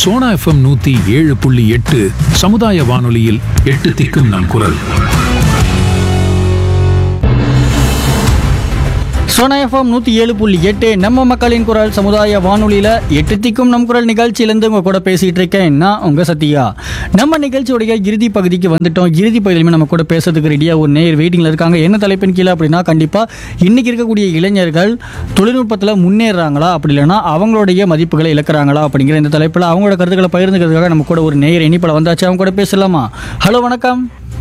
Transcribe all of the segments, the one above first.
Sona FM நூத்தி ஏழு புள்ளி எட்டு சமுதாய வானொலியில் எட்டு திக்கும் நம் குரல் சோனா எஃப்எம் நூற்றி ஏழு புள்ளி எட்டு நம்ம மக்களின் குரல் சமுதாய வானொலியில் எட்டு திக்கும் நம் குரல் நிகழ்ச்சியிலேருந்து உங்கள் கூட பேசிகிட்டு இருக்கேன் நான் உங்கள் சத்யா நம்ம நிகழ்ச்சியோடைய இறுதி பகுதிக்கு வந்துட்டோம் இறுதி பகுதியிலுமே நம்ம கூட பேசுறதுக்கு ரெடியாக ஒரு நேர் வெயிட்டிங்கில் இருக்காங்க என்ன தலைப்பின் கீழே அப்படின்னா கண்டிப்பாக இன்றைக்கி இருக்கக்கூடிய இளைஞர்கள் தொழில்நுட்பத்தில் முன்னேறாங்களா அப்படி இல்லைன்னா அவங்களுடைய மதிப்புகளை இழக்கிறாங்களா அப்படிங்கிற இந்த தலைப்பில் அவங்களோட கருத்துக்களை பகிர்ந்துக்கிறதுக்காக நம்ம கூட ஒரு நேர் இனிப்பில் வந்தாச்சு அவங்க கூட பேசலாமா ஹலோ வணக்கம்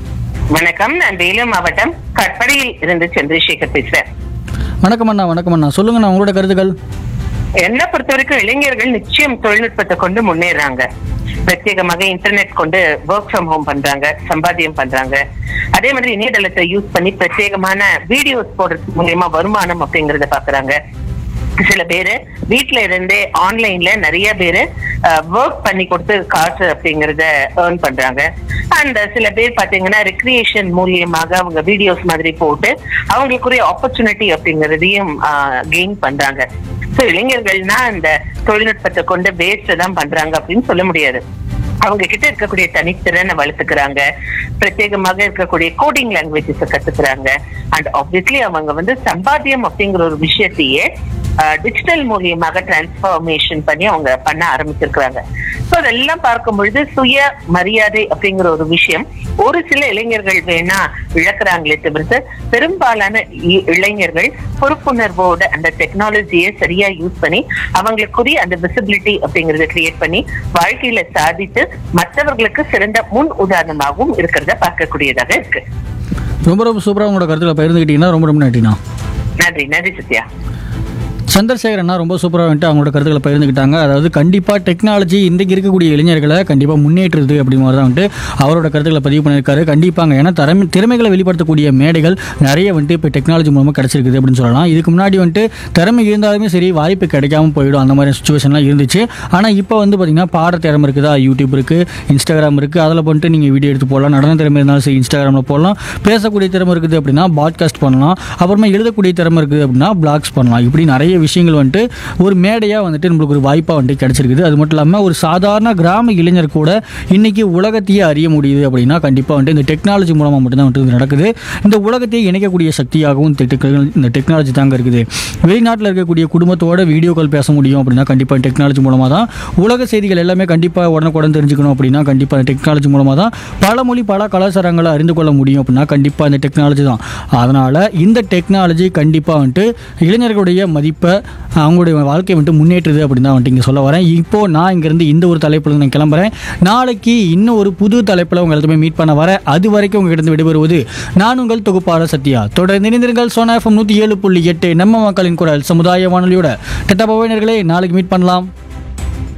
வணக்கம் நான் வேலூர் மாவட்டம் கட்படியில் இருந்து சந்திரசேகர் பேசுறேன் வணக்கம் அண்ணா வணக்கம் அண்ணா சொல்லுங்கண்ணா உங்களோட கருத்துக்கள் என்னை பொறுத்த வரைக்கும் இளைஞர்கள் நிச்சயம் தொழில்நுட்பத்தை கொண்டு முன்னேறாங்க பிரத்யேகமாக இன்டர்நெட் கொண்டு ஒர்க் ஃப்ரம் ஹோம் பண்றாங்க சம்பாத்தியம் பண்றாங்க அதே மாதிரி இணையதளத்தை யூஸ் பண்ணி பிரத்யேகமான வீடியோஸ் போடுறது மூலியமா வருமானம் அப்படிங்கறத பாக்குறாங்க சில பேரு வீட்ல இருந்தே ஆன்லைன்ல நிறைய பேரு ஒர்க் பண்ணி கொடுத்து காசு அப்படிங்கறத ஏர்ன் பண்றாங்க அண்ட் சில பேர் பாத்தீங்கன்னா ரெக்ரியேஷன் மூலியமாக அவங்க வீடியோஸ் மாதிரி போட்டு அவங்களுக்குரிய ஆப்பர்ச்சுனிட்டி அப்படிங்கறதையும் கெயின் பண்றாங்க சோ இளைஞர்கள்னா அந்த தொழில்நுட்பத்தை கொண்டு வேஸ்ட் தான் பண்றாங்க அப்படின்னு சொல்ல முடியாது அவங்க கிட்ட இருக்கக்கூடிய தனித்திறனை வளர்த்துக்கிறாங்க பிரத்யேகமாக இருக்கக்கூடிய கோடிங் லாங்குவேஜஸ் கத்துக்கிறாங்க அண்ட் ஆப்வியஸ்லி அவங்க வந்து சம்பாத்தியம் அப்படிங்கிற ஒரு விஷயத்தையே டிஜிட்டல் மூலியமாக டிரான்ஸ்ஃபார்மேஷன் பண்ணி அவங்க பண்ண ஆரம்பிச்சிருக்கிறாங்க ஸோ அதெல்லாம் பார்க்கும் பொழுது சுய மரியாதை அப்படிங்கிற ஒரு விஷயம் ஒரு சில இளைஞர்கள் வேணா இழக்கிறாங்களே தவிர்த்து பெரும்பாலான இ- இளைஞர்கள் பொறுப்புணர்வோட அந்த டெக்னாலஜியை சரியா யூஸ் பண்ணி அவங்களுக்குரிய அந்த விசிபிலிட்டி அப்படிங்கறத கிரியேட் பண்ணி வாழ்க்கையில சாதித்து மற்றவர்களுக்கு சிறந்த முன் உதாரணமாகவும் இருக்கிறத பார்க்கக்கூடியதாக இருக்கு ரொம்ப ரொம்ப சூப்பராக உங்களோட கருத்துக்களை பகிர்ந்துக்கிட்டீங்கன்னா ரொம்ப ரொம்ப நன்றிண்ணா நன்றி நன்றி சத்யா சந்திரசேகர் அண்ணா ரொம்ப சூப்பராக வந்துட்டு அவங்களோட கருத்துக்களை பகிர்ந்துக்கிட்டாங்க அதாவது கண்டிப்பாக டெக்னாலஜி இன்றைக்கி இருக்கக்கூடிய இளைஞர்களை கண்டிப்பாக முன்னேற்றுது அப்படி மாதிரி தான் வந்துட்டு அவரோட கருத்துக்களை பதிவு பண்ணியிருக்காரு கண்டிப்பாங்க ஏன்னா திறமை திறமைகளை வெளிப்படுத்தக்கூடிய மேடைகள் நிறைய வந்துட்டு இப்போ டெக்னாலஜி மூலமாக கிடச்சிருக்குது அப்படின்னு சொல்லலாம் இதுக்கு முன்னாடி வந்துட்டு திறமை இருந்தாலுமே சரி வாய்ப்பு கிடைக்காம போயிடும் அந்த மாதிரி சுச்சுவேஷன்லாம் இருந்துச்சு ஆனால் இப்போ வந்து பார்த்திங்கன்னா பாட திறமை இருக்குதா யூடியூப் இருக்குது இன்ஸ்டாகிராம் இருக்குது அதில் வந்துட்டு நீங்கள் வீடியோ எடுத்து போடலாம் நடன திறமை இருந்தாலும் சரி இன்ஸ்டாகிராமில் போடலாம் பேசக்கூடிய திறமை இருக்குது அப்படின்னா பாட்காஸ்ட் பண்ணலாம் அப்புறமா எழுதக்கூடிய திறமை இருக்குது அப்படின்னா பிளாக்ஸ் பண்ணலாம் இப்படி நிறைய விஷயங்கள் வந்துட்டு ஒரு மேடையாக வந்துட்டு நம்மளுக்கு ஒரு வாய்ப்பாக வந்துட்டு கிடச்சிருக்குது அது மட்டும் இல்லாமல் ஒரு சாதாரண கிராம இளைஞர் கூட இன்னைக்கு உலகத்தையே அறிய முடியுது அப்படின்னா கண்டிப்பாக வந்துட்டு இந்த டெக்னாலஜி மூலமாக மட்டும்தான் வந்துட்டு இது நடக்குது இந்த உலகத்தையே இணைக்கக்கூடிய சக்தியாகவும் இந்த டெக்னாலஜி இந்த டெக்னாலஜி தாங்க இருக்குது வெளிநாட்டில் இருக்கக்கூடிய குடும்பத்தோட வீடியோ கால் பேச முடியும் அப்படின்னா கண்டிப்பாக டெக்னாலஜி மூலமாக தான் உலக செய்திகள் எல்லாமே கண்டிப்பாக உடனுக்குடன் தெரிஞ்சுக்கணும் அப்படின்னா கண்டிப்பாக இந்த டெக்னாலஜி மூலமாக தான் பல மொழி பல கலாச்சாரங்களை அறிந்து கொள்ள முடியும் அப்படின்னா கண்டிப்பாக இந்த டெக்னாலஜி தான் அதனால் இந்த டெக்னாலஜி கண்டிப்பாக வந்துட்டு இளைஞர்களுடைய மதிப்பை அவங்களுடைய வாழ்க்கையை வந்துட்டு முன்னேற்றுது அப்படின்னு தான் வந்துட்டு இங்கே சொல்ல வரேன் இப்போது நான் இங்கேருந்து இந்த ஒரு தலைப்பில் நான் கிளம்புறேன் நாளைக்கு இன்னும் ஒரு புது தலைப்பில் உங்கள் எல்லாத்தையுமே மீட் பண்ண வரேன் அது வரைக்கும் உங்ககிட்ட விடைபெறுவது நான் உங்கள் தொகுப்பாளர் சத்யா தொடர்ந்து இணைந்திருங்கள் சோனா எஃப்எம் நூற்றி ஏழு புள்ளி எட்டு நம்ம மக்களின் குரல் சமுதாய வானொலியோட டெட்டா பவனர்களே நாளைக்கு மீட் பண்ணலாம்